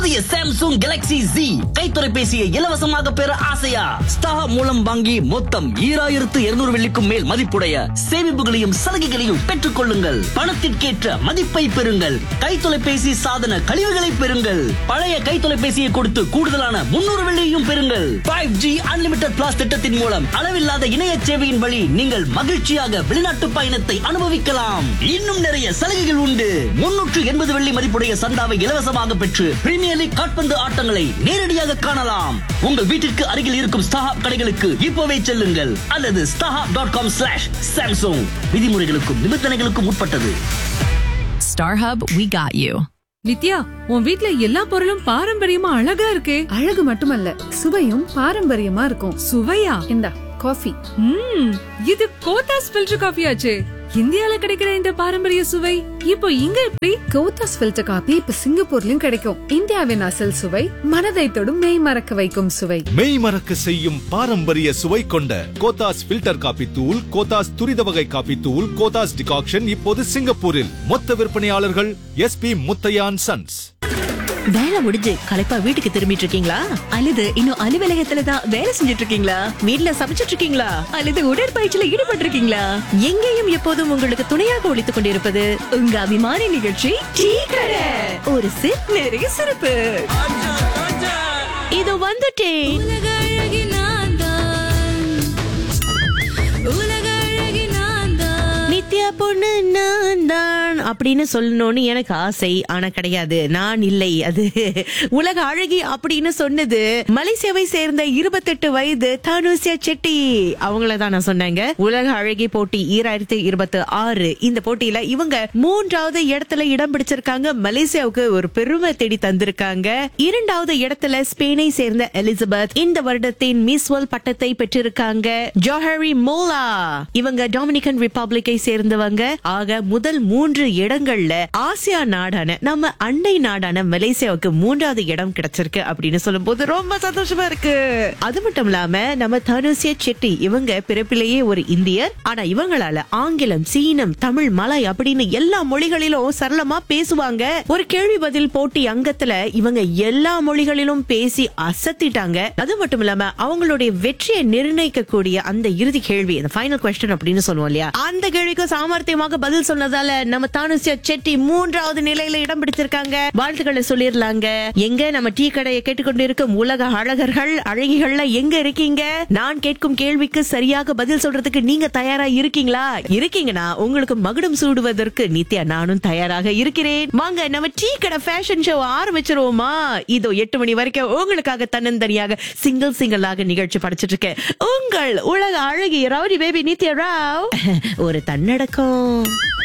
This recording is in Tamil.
புதிய சாம்சங் கேலக்ஸி Z கை தொலைபேசியை இலவசமாக பெற ஆசையா ஸ்டார் மூலம் வாங்கி மொத்தம் ஈராயிரத்து இருநூறு வெள்ளிக்கும் மேல் மதிப்புடைய சேமிப்புகளையும் சலுகைகளையும் பெற்றுக் கொள்ளுங்கள் பணத்திற்கேற்ற மதிப்பை பெறுங்கள் கை தொலைபேசி சாதன கழிவுகளை பெறுங்கள் பழைய கை தொலைபேசியை கொடுத்து கூடுதலான முன்னூறு வெள்ளியையும் பெறுங்கள் ஃபைவ் ஜி அன்லிமிட்டட் பிளாஸ் திட்டத்தின் மூலம் அளவில்லாத இணைய சேவையின் வழி நீங்கள் மகிழ்ச்சியாக வெளிநாட்டு பயணத்தை அனுபவிக்கலாம் இன்னும் நிறைய சலுகைகள் உண்டு முன்னூற்று எண்பது வெள்ளி மதிப்புடைய சந்தாவை இலவசமாக பெற்று பிரீமியர் லீக் காட்பந்து ஆட்டங்களை நேரடியாக காணலாம் உங்கள் வீட்டிற்கு அருகில் இருக்கும் ஸ்டாஹாப் கடைகளுக்கு இப்போவே செல்லுங்கள் அல்லது StarHub dot com slash Samsung விதிமுறைகளுக்கும் நிபந்தனைகளுக்கும் உட்பட்டது StarHub, we got you. Nithya உன் வீட்ல எல்லா பொருளும் பாரம்பரியமா அழகா இருக்கே அழகு மட்டுமல்ல சுவையும் பாரம்பரியமா இருக்கும் சுவையா இந்தா காஃபி ம் இது கோத்தாஸ் ஃபில்டர் காஃபி ஆச்சே இந்தியால கிடைக்கிற இந்த பாரம்பரிய சுவை இப்போ இங்க எப்படி கோத்தாஸ் ஃபில்டர் காபி இப்ப சிங்கப்பூர்லயும் கிடைக்கும் இந்தியாவின் அசல் சுவை மனதை தொடும் மெய் மறக்க வைக்கும் சுவை மெய் மறக்க செய்யும் பாரம்பரிய சுவை கொண்ட கோத்தாஸ் ஃபில்டர் காபி தூள் கோத்தாஸ் துரித வகை காபி தூள் கோத்தாஸ் டிகாக்ஷன் இப்போது சிங்கப்பூரில் மொத்த விற்பனையாளர்கள் எஸ்பி முத்தையான் சன்ஸ் வேலை முடிஞ்சு களைப்பா வீட்டுக்கு திரும்பிட்டு இருக்கீங்களா அல்லது இன்னும் அலுவலகத்துல தான் வேலை செஞ்சுட்டு இருக்கீங்களா வீட்ல சமைச்சிட்டு இருக்கீங்களா அல்லது உடற்பயிற்சியில ஈடுபட்டு இருக்கீங்களா எங்கேயும் எப்போதும் உங்களுக்கு துணையாக ஒழித்துக் கொண்டிருப்பது உங்க அபிமான நிகழ்ச்சி டீ கடை ஒரு சிப் நிறைய சிறப்பு இது வந்துட்டேன் நித்யா பொண்ணு நான் தான் அப்படின்னு சொல்லணும்னு எனக்கு ஆசை ஆனா கிடையாது நான் இல்லை அது உலக அழகி அப்படின்னு சொன்னது மலேசியாவை சேர்ந்த இருபத்தெட்டு வயது தனுசியா செட்டி அவங்கள தான் நான் சொன்னேங்க உலக அழகி போட்டி ஈராயிரத்தி இருபத்தி ஆறு இந்த போட்டியில இவங்க மூன்றாவது இடத்துல இடம் பிடிச்சிருக்காங்க மலேசியாவுக்கு ஒரு பெருமை தேடி தந்திருக்காங்க இரண்டாவது இடத்துல ஸ்பெயினை சேர்ந்த எலிசபெத் இந்த வருடத்தின் மிஸ் வேர்ல்ட் பட்டத்தை பெற்றிருக்காங்க ஜோஹரி மோலா இவங்க டொமினிகன் ரிப்பப்ளிக்கை சேர்ந்தவங்க ஆக முதல் மூன்று இடங்கள்ல ஆசியா நாடான நம்ம அண்டை நாடான மலேசியாவுக்கு மூன்றாவது இடம் கிடைச்சிருக்கு அப்படின்னு சொல்லும்போது ரொம்ப சந்தோஷமா இருக்கு அது மட்டும் இல்லாம நம்ம தனுசியா செட்டி இவங்க பிறப்பிலேயே ஒரு இந்தியர் ஆனா இவங்களால ஆங்கிலம் சீனம் தமிழ் மலாய் அப்படின்னு எல்லா மொழிகளிலும் சரளமா பேசுவாங்க ஒரு கேள்வி பதில் போட்டி அங்கத்துல இவங்க எல்லா மொழிகளிலும் பேசி அசத்திட்டாங்க அது மட்டும் இல்லாம அவங்களுடைய வெற்றியை நிர்ணயிக்கக்கூடிய அந்த இறுதி கேள்வி அந்த ஃபைனல் கொஸ்டின் அப்படின்னு சொல்லுவோம் இல்லையா அந்த கேள்விக்கு சாமர்த்தியமாக பதில் சொன்னதால நம்ம தானுசியா செட்டி மூன்றாவது நிலையில இடம் பிடிச்சிருக்காங்க வாழ்த்துக்களை சொல்லிடலாங்க எங்க நம்ம டீ கடையை கேட்டுக்கொண்டிருக்கும் உலக அழகர்கள் அழகிகள்ல எங்க இருக்கீங்க நான் கேட்கும் கேள்விக்கு சரியாக பதில் சொல்றதுக்கு நீங்க தயாரா இருக்கீங்களா இருக்கீங்கன்னா உங்களுக்கு மகுடம் சூடுவதற்கு நித்யா நானும் தயாராக இருக்கிறேன் வாங்க நம்ம டீ கடை ஃபேஷன் ஷோ ஆரம்பிச்சிருவோமா இதோ எட்டு மணி வரைக்கும் உங்களுக்காக தன்னந்தனியாக சிங்கிள் சிங்கிளாக நிகழ்ச்சி படிச்சிட்டு இருக்கேன் உங்கள் உலக அழகி ரவுடி பேபி நித்யா ராவ் ஒரு தன்னடக்கம்